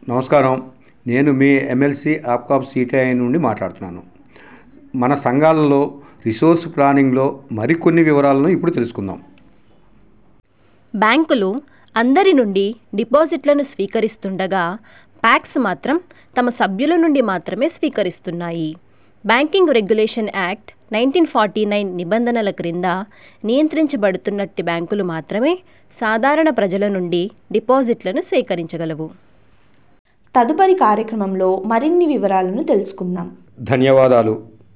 నమస్కారం నేను మీ MLC APCOB CTI నుండి మాట్లాడుతున్నాను మన సంఘాలలో రిసోర్స్ ప్లానింగ్లో మరికొన్ని వివరాలను ఇప్పుడు తెలుసుకుందాం బ్యాంకులు అందరి నుండి డిపాజిట్లను స్వీకరిస్తుండగా ప్యాక్స్ మాత్రం తమ సభ్యుల నుండి మాత్రమే స్వీకరిస్తున్నాయి banking regulation act nineteen forty nine నిబంధనల క్రింద నియంత్రించబడుతున్నట్టి బ్యాంకులు మాత్రమే సాధారణ ప్రజల నుండి డిపాజిట్లను సేకరించగలవు తదుపరి కార్యక్రమంలో మరిన్ని వివరాలను తెలుసుకుందాం ధన్యవాదాలు